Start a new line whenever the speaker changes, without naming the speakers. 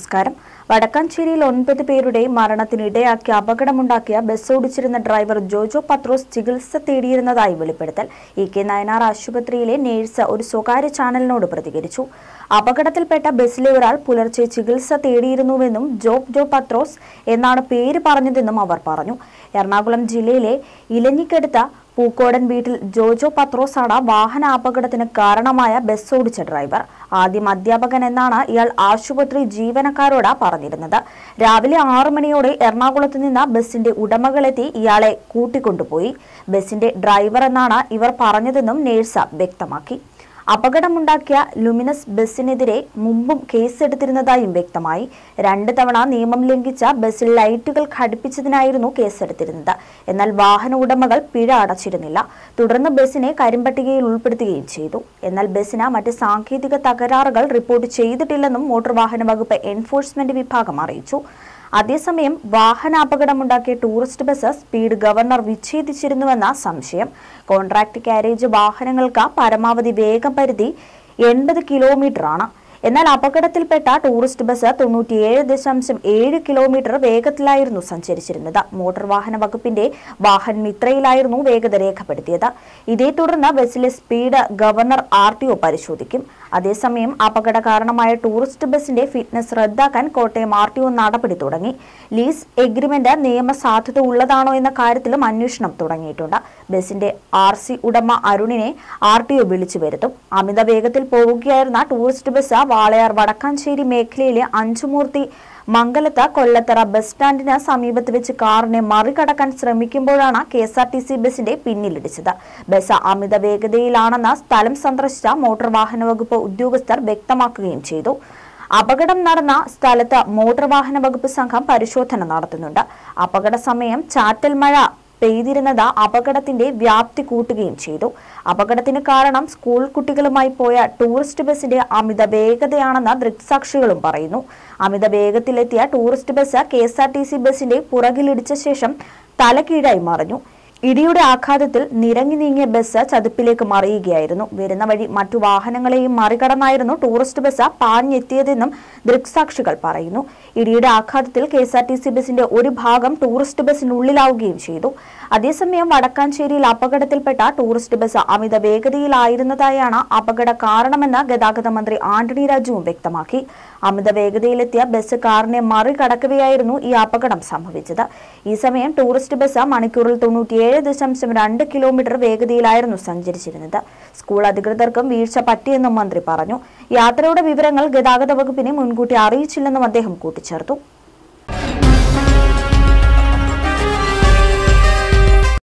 നമസ്കാരം വടക്കാഞ്ചേരിയിൽ ഒൻപത് പേരുടെ മരണത്തിനിടയാക്കി അപകടമുണ്ടാക്കിയ ബസ് ഓടിച്ചിരുന്ന ഡ്രൈവർ ജോജോ പത്രോസ് ചികിത്സ തേടിയിരുന്നതായി വെളിപ്പെടുത്തൽ ഇ കെ നയനാർ ആശുപത്രിയിലെ നേഴ്സ് ഒരു സ്വകാര്യ ചാനലിനോട് പ്രതികരിച്ചു അപകടത്തിൽപ്പെട്ട ബസ്സിലെ ഒരാൾ പുലർച്ചെ ചികിത്സ തേടിയിരുന്നുവെന്നും ജോബ് ജോ പത്രോസ് എന്നാണ് പേര് പറഞ്ഞതെന്നും അവർ പറഞ്ഞു എറണാകുളം ജില്ലയിലെ ഇലഞ്ഞിക്കടുത്ത പൂക്കോടൻ വീട്ടിൽ ജോജോ പത്രോസാണ് വാഹനാപകടത്തിന് കാരണമായ ബസ് ഓടിച്ച ഡ്രൈവർ ആദ്യം അധ്യാപകൻ എന്നാണ് ഇയാൾ ആശുപത്രി ജീവനക്കാരോട് പറഞ്ഞിരുന്നത് രാവിലെ ആറു മണിയോടെ എറണാകുളത്ത് നിന്ന് ബസിന്റെ ഉടമകളെത്തി ഇയാളെ കൂട്ടിക്കൊണ്ടുപോയി ബസിന്റെ ഡ്രൈവർ എന്നാണ് ഇവർ പറഞ്ഞതെന്നും നേഴ്സ വ്യക്തമാക്കി അപകടമുണ്ടാക്കിയ ലുമിനസ് ബസ്സിനെതിരെ മുമ്പും കേസെടുത്തിരുന്നതായും വ്യക്തമായി രണ്ട് തവണ നിയമം ലംഘിച്ച ബസ്സിൽ ലൈറ്റുകൾ ഘടിപ്പിച്ചതിനായിരുന്നു കേസെടുത്തിരുന്നത് എന്നാൽ വാഹന ഉടമകൾ പിഴ അടച്ചിരുന്നില്ല തുടർന്ന് ബസ്സിനെ കരിമ്പട്ടികയിൽ ഉൾപ്പെടുത്തുകയും ചെയ്തു എന്നാൽ ബസ്സിന് മറ്റ് സാങ്കേതിക തകരാറുകൾ റിപ്പോർട്ട് ചെയ്തിട്ടില്ലെന്നും മോട്ടോർ വാഹന വകുപ്പ് എൻഫോഴ്സ്മെന്റ് വിഭാഗം അറിയിച്ചു അതേസമയം വാഹനാപകടമുണ്ടാക്കിയ ടൂറിസ്റ്റ് ബസ് സ്പീഡ് ഗവർണർ വിച്ഛേദിച്ചിരുന്നുവെന്ന സംശയം കോൺട്രാക്ട് കാരേജ് വാഹനങ്ങൾക്ക് പരമാവധി വേഗപരിധി എൺപത് കിലോമീറ്ററാണ് എന്നാൽ അപകടത്തിൽപ്പെട്ട ടൂറിസ്റ്റ് ബസ് തൊണ്ണൂറ്റിയേഴ് ദശാംശം ഏഴ് കിലോമീറ്റർ വേഗത്തിലായിരുന്നു സഞ്ചരിച്ചിരുന്നത് മോട്ടോർ വാഹന വകുപ്പിന്റെ വാഹൻ മിത്രയിലായിരുന്നു വേഗത രേഖപ്പെടുത്തിയത് ഇതേ തുടർന്ന് ബസ്സിലെ speed governor R T O പരിശോധിക്കും അതേസമയം അപകട കാരണമായ ടൂറിസ്റ്റ് ബസിന്റെ ഫിറ്റ്നസ് റദ്ദാക്കാൻ കോട്ടയം ആർ ടി ഒ നടപടി തുടങ്ങി ലീസ് എഗ്രിമെന്റ് നിയമസാധുത ഉള്ളതാണോ എന്ന കാര്യത്തിലും അന്വേഷണം തുടങ്ങിയിട്ടുണ്ട് ബസിന്റെ ആർ സി ഉടമ അരുണിനെ ആർ ടി ഒ വിളിച്ചു വരുത്തും അമിത വേഗത്തിൽ പോവുകയായിരുന്ന ടൂറിസ്റ്റ് ബസ് വാളയാർ വടക്കാഞ്ചേരി മേഖലയിലെ അഞ്ചുമൂർത്തി മംഗലത്ത് കൊല്ലത്തറ ബസ് സ്റ്റാൻഡിന് സമീപത്ത് വെച്ച് കാറിനെ മറികടക്കാൻ ശ്രമിക്കുമ്പോഴാണ് K S R T C ബസിന്റെ പിന്നിലിടിച്ചത് ബസ് അമിത വേഗതയിലാണെന്ന് സ്ഥലം സന്ദർശിച്ച മോട്ടോർ വാഹന വകുപ്പ് ഉദ്യോഗസ്ഥർ വ്യക്തമാക്കുകയും ചെയ്തു അപകടം നടന്ന സ്ഥലത്ത് മോട്ടോർ വാഹന വകുപ്പ് സംഘം പരിശോധന നടത്തുന്നുണ്ട് അപകട സമയം ചാറ്റൽ മഴ പെയ്തിരുന്നത് അപകടത്തിന്റെ വ്യാപ്തി കൂട്ടുകയും ചെയ്തു അപകടത്തിന് കാരണം സ്കൂൾ കുട്ടികളുമായി പോയ ടൂറിസ്റ്റ് ബസിന്റെ അമിത വേഗതയാണെന്ന് ദൃക്സാക്ഷികളും പറയുന്നു അമിത വേഗത്തിലെത്തിയ tourist bus K S R T C ബസിന്റെ പുറകിലിടിച്ച ശേഷം തലകീഴായി മറിഞ്ഞു ഇടിയുടെ ആഘാതത്തിൽ നിരങ്ങി നീങ്ങിയ ബസ് ചതുപ്പിലേക്ക് മറിയുകയായിരുന്നു വരുന്ന വഴി മറ്റു വാഹനങ്ങളെയും മറികടന്നായിരുന്നു ടൂറിസ്റ്റ് ബസ് പാഞ്ഞെത്തിയതെന്നും ദൃക്സാക്ഷികൾ പറയുന്നു ഇടിയുടെ ആഘാതത്തിൽ K S R T C ബസിന്റെ ഒരു ഭാഗം ടൂറിസ്റ്റ് ബസിനുള്ളിലാവുകയും ചെയ്തു അതേസമയം വടക്കാഞ്ചേരിയിൽ അപകടത്തിൽപ്പെട്ട ടൂറിസ്റ്റ് ബസ് അമിത വേഗതയിലായിരുന്നതായാണ് അപകട കാരണമെന്ന് ഗതാഗത മന്ത്രി ആന്റണി രാജുവും വ്യക്തമാക്കി അമിത വേഗതയിലെത്തിയ ബസ് കാറിനെ മറികടക്കവെയായിരുന്നു ഈ അപകടം സംഭവിച്ചത് ഈ സമയം ടൂറിസ്റ്റ് ബസ് മണിക്കൂറിൽ തൊണ്ണൂറ്റിയേഴ് ദശാംശം രണ്ട് കിലോമീറ്റർ വേഗതയിലായിരുന്നു സഞ്ചരിച്ചിരുന്നത് സ്കൂൾ അധികൃതർക്കും വീഴ്ച പറ്റിയെന്നും മന്ത്രി പറഞ്ഞു യാത്രയുടെ വിവരങ്ങൾ ഗതാഗത വകുപ്പിനെ മുൻകൂട്ടി അറിയിച്ചില്ലെന്നും അദ്ദേഹം കൂട്ടിച്ചേർത്തു